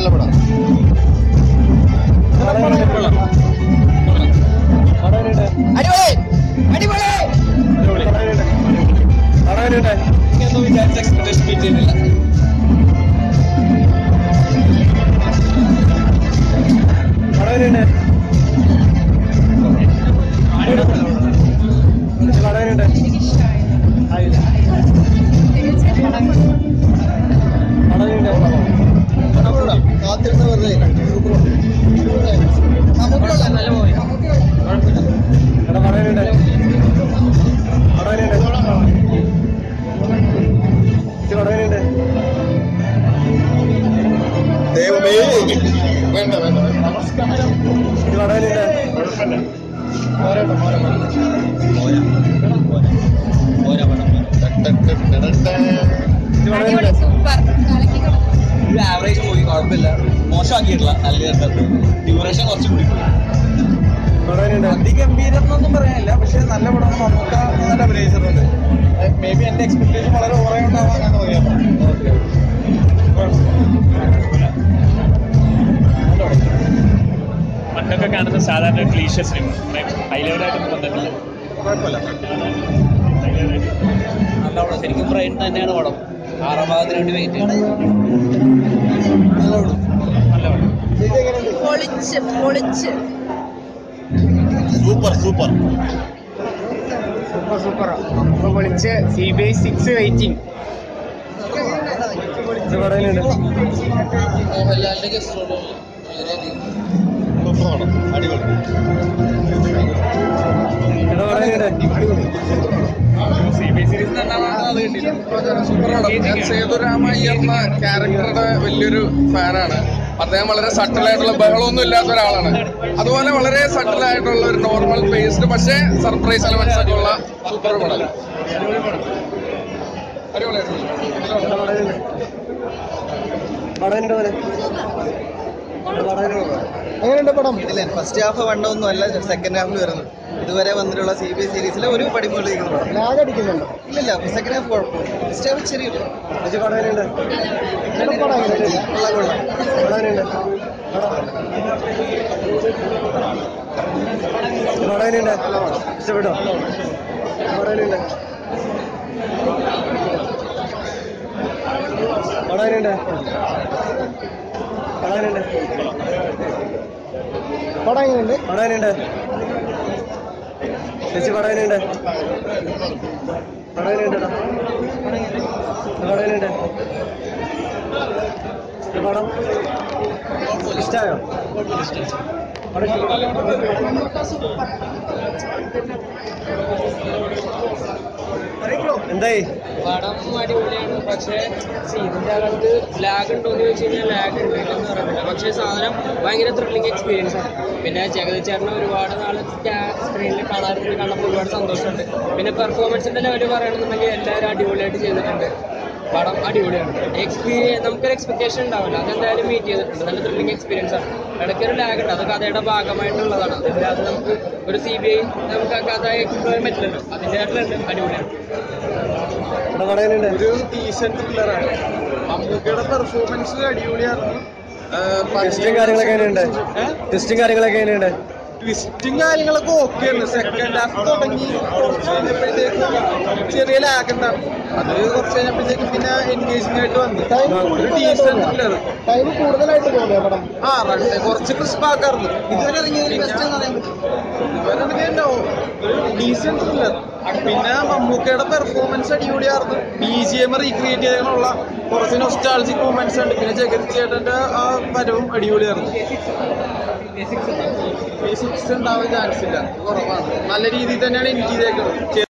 നല്ല പടം അടിപൊളി അടിപൊളി ഒന്നും വിചാരിച്ച എക്സ്പെക്ടേഷൻ മീറ്റ് ചെയ്തില്ല കാത്തിരുന്ന വെറുതെ നല്ല മൂവി ദൈവമേ വേണ്ട വേണ്ട അടിപൊളി സൂപ്പർ കലക്കി കളഞ്ഞു ഒരു ആവറേജ് മൂവി കുഴപ്പമില്ല മോശമാക്കിയിട്ടില്ല നല്ല രസമുണ്ട് ഡ്യൂറേഷൻ കുറച്ച് കൂടി അതിഗംഭീരം എന്നൊന്നും പറയാനില്ല പക്ഷെ നല്ല പടം നമുക്ക് നല്ല അഭിനയിച്ചിട്ടുണ്ട് മേ ബി എന്റെ എക്സ്പെക്ടേഷൻ വളരെ ഓവറായി ഉണ്ടാവാനാണ് തോന്നിയത് പണ്ടൊക്കെ കാണുന്ന സാധാരണ ക്ലീഷ സിനിമ ഹൈ ലെവലായിട്ടൊന്നും വന്നിട്ടില്ല കുഴപ്പമില്ല നല്ല പടം ശരിക്കും ബ്രെയിൻ തന്നെയാണ് പടം ആറാം ഭാഗത്തിന് വേണ്ടി വെയിറ്റ് പൊളിച്ച് പൊളിച്ച് സൂപ്പർ സൂപ്പർ സൂപ്പർ സൂപ്പർ നമുക്ക് വിളിച്ച് C B I six waiting മോഹൻലാലിന്റെ ഗസ്റ്റ് സൂപ്പർ പടം അടിപൊളി സി ബി സീരീസ് സേതുരാമയ്യ എന്ന ക്യാരക്ടറുടെ വലിയൊരു ഫാനാണ് അദ്ദേഹം വളരെ സട്ടിൽ ആയിട്ടുള്ള ബഹളമൊന്നും ഇല്ലാത്ത ഒരാളാണ് അതുപോലെ വളരെ സട്ടിൽ ആയിട്ടുള്ള ഒരു നോർമൽ ബേസ്ഡ് പക്ഷേ സർപ്രൈസ് എലമെന്റ്സ് ഒക്കെ ഉള്ള സൂപ്പർ പടം എങ്ങനെയുണ്ട് പടം ഇല്ല ഫസ്റ്റ് ഹാഫ് വണ്ണമൊന്നും അല്ല സെക്കൻഡ് ഹാഫിൽ വരുന്നത് ഇതുവരെ വന്നിട്ടുള്ള സി ബി എസ് സീരീസിലെ ഒരു പടിമുകളിൽ ഇരിക്കുന്ന പടം ലാഗ് അടിക്കുന്നുണ്ടോ ഇല്ലില്ല സെക്കൻഡ് ഹാഫ് കുഴപ്പമില്ല ഫസ്റ്റ് ഹാഫ് ചെറിയൊരു കൊള്ളാം കൊള്ളാം ഇഷ്ടപ്പെട്ടോ പടാനുണ്ട് പടാനുണ്ട് പടം പടാനുണ്ട് ചേച്ചി പടാനുണ്ട് പടാനുണ്ട് പടാനുണ്ട് പടം ഇഷ്ടമായോ പടം ഇഷ്ടപ്പെട്ടോ? എന്തായി പടം അടിപൊളിയാണ് പക്ഷേ ഇതിന്റെ അകത്ത് ലാഗ് ഉണ്ടോ എന്ന് ചോദിച്ചു കഴിഞ്ഞാൽ ലാഗ് ഉണ്ട് എന്ന് പറയുന്നില്ല പക്ഷേ സാധനം ഭയങ്കര ത്രില്ലിംഗ് എക്സ്പീരിയൻസ് ആണ് പിന്നെ ജഗതി ചേട്ടനെ ഒരുപാട് നാൾ സ്ക്രീനിൽ കാണാറുണ്ട് കണ്ടപ്പോൾ ഒരുപാട് സന്തോഷമുണ്ട് പിന്നെ പെർഫോമൻസിന്റെ ലെവൽ പറയുകയാണെന്നുണ്ടെങ്കിൽ എല്ലാവരും അടിപൊളിയായിട്ട് ചെയ്തിട്ടുണ്ട് പടം അടിപൊളിയാണ് എക്സ്പീരിയൻസ് നമുക്കൊരു എക്സ്പെക്ടേഷൻ ഉണ്ടാവില്ല അതെന്തായാലും മീറ്റ് ചെയ്തിട്ടുണ്ട് നല്ല ത്രില്ലിംഗ് എക്സ്പീരിയൻസ് ആണ് ഇടയ്ക്കൊരു ലാഗ് ഉണ്ട് അത് കഥയുടെ ഭാഗമായിട്ടുള്ളതാണ് അതില്ലാതെ നമുക്ക് ഒരു സി ബി ഐ നമുക്ക് ആ കഥ എക്സ്പ്ലോർ പറ്റില്ലല്ലോ അതിൻ്റെ ആയിട്ടുള്ള അടിപൊളിയാണ് ഇവിടെ പടാനുണ്ട് ഒരു ഡീസന്റ് ത്രില്ലറാണ് മമ്മൂക്കയുടെ പെർഫോമൻസ് അടിപൊളിയായിരുന്നു ടെസ്റ്റും കാര്യങ്ങളൊക്കെ എങ്ങനെയുണ്ട് ടെസ്റ്റും കാര്യങ്ങളൊക്കെ എങ്ങനെയുണ്ട് ട്വിസ്റ്റും കാര്യങ്ങളൊക്കെ ഓക്കെയാണ് സെക്കൻഡ് ഹാഫ് തുടങ്ങി കുറച്ച് കഴിഞ്ഞപ്പോഴത്തേക്ക് ചെറിയ ലാഗ് ഉണ്ടാവും അത് കുറച്ച് കഴിഞ്ഞപ്പോഴത്തേക്ക് പിന്നെ എൻഗേജിംഗ് ആയിട്ട് വന്നു ഒരു ഡീസന്റ് ത്രില്ലർ ടൈം കൂടുതലായിട്ട് തോന്നിയ പടം ആ റൺ കുറച്ച് ക്രിസ്പ് ആക്കാറുണ്ട് ഇതുവരെ ഇറങ്ങിയതിൽ ബെസ്റ്റ് എന്ന് പറയാൻ പറ്റും ഒരു ഡീസന്റ് ത്രില്ലർ പിന്നെ മമ്മൂക്കയുടെ പെർഫോമൻസ് അടിപൊളിയായിരുന്നു ബി ജി എം റീക്രിയേറ്റ് ചെയ്യാനുള്ള കുറച്ച് നൊസ്റ്റാൾജിക് മൂമെന്റ്സ് ഉണ്ട് പിന്നെ ജഗതി ചേട്ടന്റെ ആ വരവും അടിപൊളിയായിരുന്നു സിക്സ് ഉണ്ടാവാൻ ചാൻസ് ഇല്ല കുറവാണ് നല്ല രീതിയിൽ തന്നെയാണ് എനിക്ക് ചെയ്തേക്കുന്നത്